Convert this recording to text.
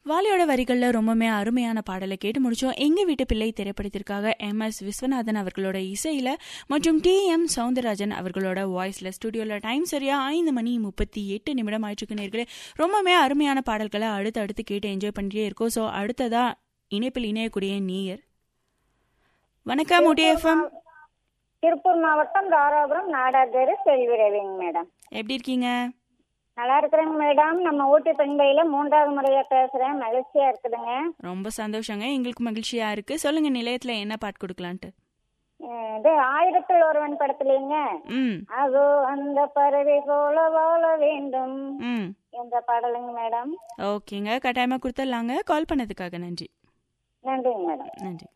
வாலியோட வரிகள்ல ரொம்பவுமே அருமையான பாடலை கேட்டு முடிச்சோம் எங்க வீட்டு பிள்ளை திரைப்படத்திற்காக எம் எஸ் விஸ்வநாதன் அவர்களோட இசையில மற்றும் டி எம் சவுந்தரராஜன் அவர்களோட வாய்ஸ்ல ஸ்டுடியோல டைம் சரியா ஐந்து மணி முப்பத்தி எட்டு நிமிடம் ஆயிடுச்சு நேர்களே ரொம்பவுமே அருமையான பாடல்களை அடுத்து அடுத்து கேட்டு என்ஜாய் பண்ணிட்டே இருக்கோம் ஸோ அடுத்ததா இணைப்பில் இணையக்கூடிய நீயர் வணக்கம் உடைய எஃப்எம் திருப்பூர் மாவட்டம் தாராபுரம் நாடாதேரு செல்வி ரவிங்க மேடம் எப்படி இருக்கீங்க நல்லா இருக்கிறேங்க மேடம் நம்ம ஊட்டி பெண்பையில மூன்றாவது முறையா பேசுறேன் மகிழ்ச்சியா இருக்குதுங்க ரொம்ப சந்தோஷங்க எங்களுக்கு மகிழ்ச்சியா இருக்கு சொல்லுங்க நிலையத்துல என்ன பாட்டு கொடுக்கலான்ட்டு அஹ் இது ஆயிரத்தில் ஒருவன் படத்துலீங்க ம் அதோ அந்த பறவை போல வாழ வேண்டும் ம் என்ற பாடலுங்க மேடம் ஓகேங்க கட்டாயமா கொடுத்துடலாங்க கால் பண்ணதுக்காக நன்றி நன்றிங்க மேடம் நன்றி